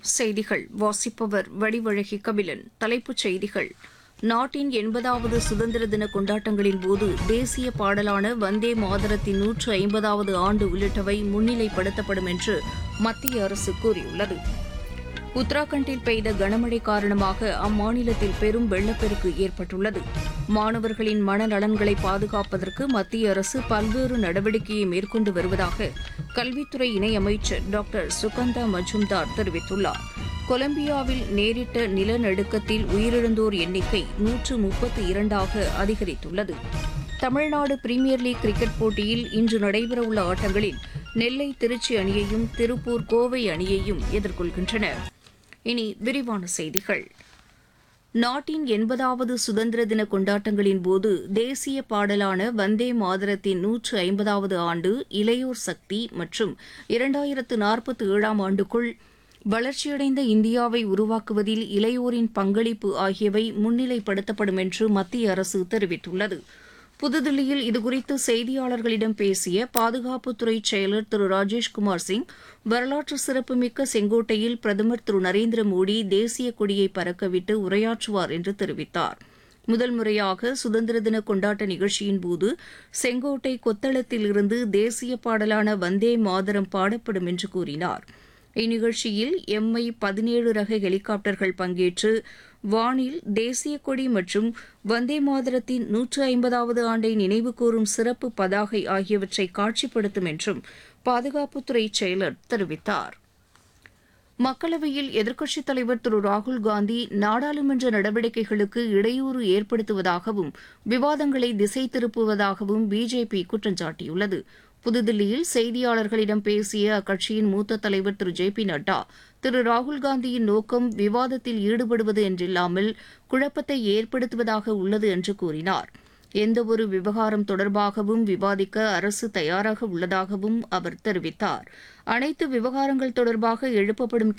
செய்திகள் வாசிப்பவர் வடிவழகி கபிலன் தலைப்புச் செய்திகள் நாட்டின் எண்பதாவது சுதந்திர தின கொண்டாட்டங்களின் போது தேசிய பாடலான வந்தே மாதரத்தின் நூற்று ஐம்பதாவது ஆண்டு உள்ளிட்டவை முன்னிலைப்படுத்தப்படும் என்று மத்திய அரசு கூறியுள்ளது உத்தராகண்டில் பெய்த கனமழை காரணமாக அம்மாநிலத்தில் பெரும் வெள்ளப்பெருக்கு ஏற்பட்டுள்ளது மாணவர்களின் மனநலன்களை பாதுகாப்பதற்கு மத்திய அரசு பல்வேறு நடவடிக்கையை மேற்கொண்டு வருவதாக கல்வித்துறை இணையமைச்சர் டாக்டர் சுகந்தா மஜும்தார் தெரிவித்துள்ளார் கொலம்பியாவில் நேரிட்ட நிலநடுக்கத்தில் உயிரிழந்தோர் எண்ணிக்கை நூற்று முப்பத்தி இரண்டாக அதிகரித்துள்ளது தமிழ்நாடு பிரீமியர் லீக் கிரிக்கெட் போட்டியில் இன்று நடைபெறவுள்ள ஆட்டங்களில் நெல்லை திருச்சி அணியையும் திருப்பூர் கோவை அணியையும் எதிர்கொள்கின்றன இனி விரிவான செய்திகள் நாட்டின் எண்பதாவது சுதந்திர தின கொண்டாட்டங்களின் போது தேசிய பாடலான வந்தே மாதரத்தின் நூற்று ஐம்பதாவது ஆண்டு இளையோர் சக்தி மற்றும் இரண்டாயிரத்து நாற்பத்தி ஏழாம் ஆண்டுக்குள் வளர்ச்சியடைந்த இந்தியாவை உருவாக்குவதில் இளையோரின் பங்களிப்பு ஆகியவை முன்னிலைப்படுத்தப்படும் என்று மத்திய அரசு தெரிவித்துள்ளது புதுதில்லியில் இதுகுறித்து செய்தியாளர்களிடம் பேசிய பாதுகாப்புத்துறை செயலர் திரு ராஜேஷ்குமார் சிங் வரலாற்று சிறப்புமிக்க செங்கோட்டையில் பிரதமர் திரு நரேந்திர மோடி தேசிய கொடியை பறக்கவிட்டு உரையாற்றுவார் என்று தெரிவித்தார் முதல் முறையாக சுதந்திர தின கொண்டாட்ட நிகழ்ச்சியின் போது செங்கோட்டை கொத்தளத்தில் இருந்து தேசிய பாடலான வந்தே மாதரம் பாடப்படும் என்று கூறினார் இந்நிகழ்ச்சியில் எம்ஐ பதினேழு ரக ஹெலிகாப்டர்கள் பங்கேற்று வானில் தேசிய கொடி மற்றும் வந்தே மாதரத்தின் நூற்று ஐம்பதாவது ஆண்டை நினைவுகூரும் சிறப்பு பதாகை ஆகியவற்றை காட்சிப்படுத்தும் என்றும் பாதுகாப்புத்துறை செயலர் தெரிவித்தார் மக்களவையில் எதிர்க்கட்சித் தலைவர் திரு ராகுல் காந்தி நாடாளுமன்ற நடவடிக்கைகளுக்கு இடையூறு ஏற்படுத்துவதாகவும் விவாதங்களை திசை திருப்புவதாகவும் பிஜேபி குற்றம் சாட்டியுள்ளது புதுதில்லியில் செய்தியாளர்களிடம் பேசிய அக்கட்சியின் மூத்த தலைவர் திரு ஜே பி நட்டா திரு ராகுல்காந்தியின் நோக்கம் விவாதத்தில் ஈடுபடுவது என்றில்லாமல் குழப்பத்தை ஏற்படுத்துவதாக உள்ளது என்று கூறினார் எந்தவொரு விவகாரம் தொடர்பாகவும் விவாதிக்க அரசு தயாராக உள்ளதாகவும் அவர் தெரிவித்தார் அனைத்து விவகாரங்கள் தொடர்பாக எழுப்பப்படும்